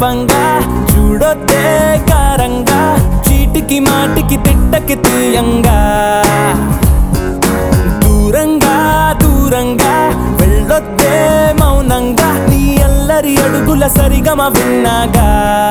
కోపంగా చూడొద్దే కారంగా చీటికి మాటికి తిట్టకి తీయంగా దూరంగా దూరంగా వెళ్ళొద్దే మౌనంగా నీ అల్లరి అడుగుల సరిగమ విన్నాగా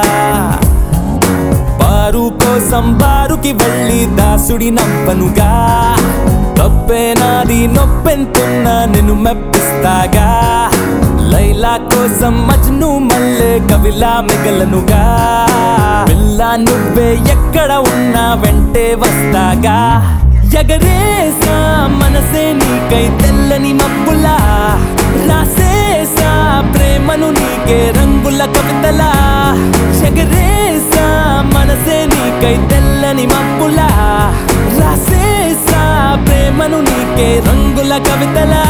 బారు కోసం బారుకి వెళ్ళి దాసుడి నవ్వనుగా తప్పే నాది నొప్పెంతున్నా నిన్ను మెప్పిస్తాగా లైలా కోసం మజ్ను మల్లె కవిలా మిగలనుగా పిల్ల నువ్వే ఎక్కడ ఉన్నా వెంటే వస్తాగా ఎగరేసా మనసే నీకై తెల్లని మబ్బులా రాసేసా ప్రేమను నీకే రంగుల కవితలా ఎగరేసా మనసే నీకై తెల్లని మబ్బులా రాసేసా ప్రేమను నీకే రంగుల కవితలా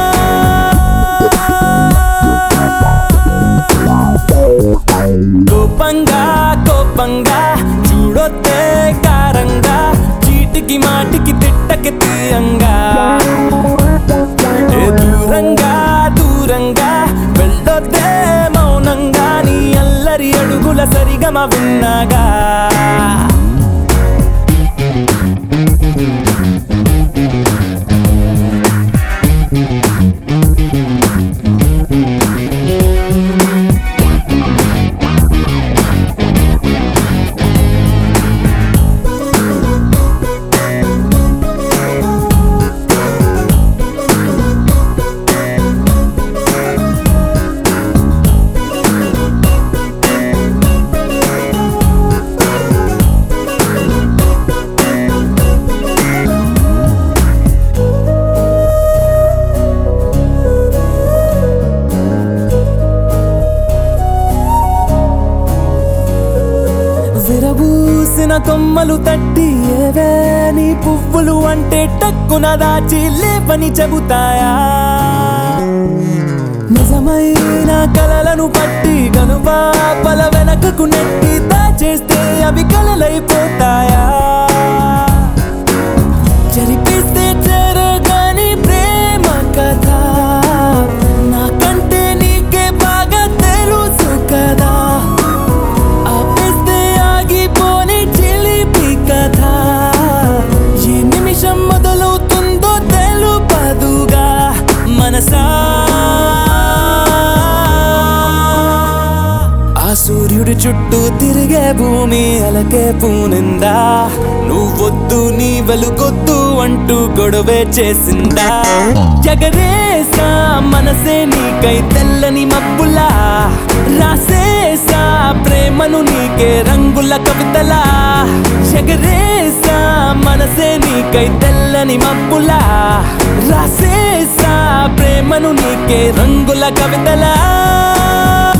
కోపంగా కోపంగా చూడొద్దే కారంగా చీటికి మాటికి తిట్టకి తీయంగా ఏ దూరంగా దూరంగా వెళ్ళొద్దే మౌనంగా నీ అల్లరి అడుగుల సరిగమ విన్నాగా విరబూసిన కొమ్మలు తట్టి ఏవే నీ పువ్వులు అంటే టక్కున దాచి లేపని చెబుతాయా నిజమైన కలలను పట్టి కనుపాపల వెనకకు నెట్టి దాచేస్తే అవి కలలైపోతాయా జరిపిస్తే జరగని ప్రేమ కథ నాకంటే నీకే బాగా తెలుసు కదా ఆపేస్తే ఆగిపోని చిలిపి కథ ఏ నిమిషం మొదలవుతుందో తెలుపదుగా మనసా ఆ సూర్యుడి చుట్టూ తిరిగే భూమి అలకే పూనిందా నువ్వొద్దు నీ వెలుగొద్దు అంటూ గొడవే చేసిందా జగరేసా మనసే నీకై తెల్లని మబ్బులా రాసేసా ప్రేమను నీకే రంగుల కవితలా జగరేసా మనసే నీకై తెల్లని మబ్బులా రాసేసా ప్రేమను నీకే రంగుల కవితలా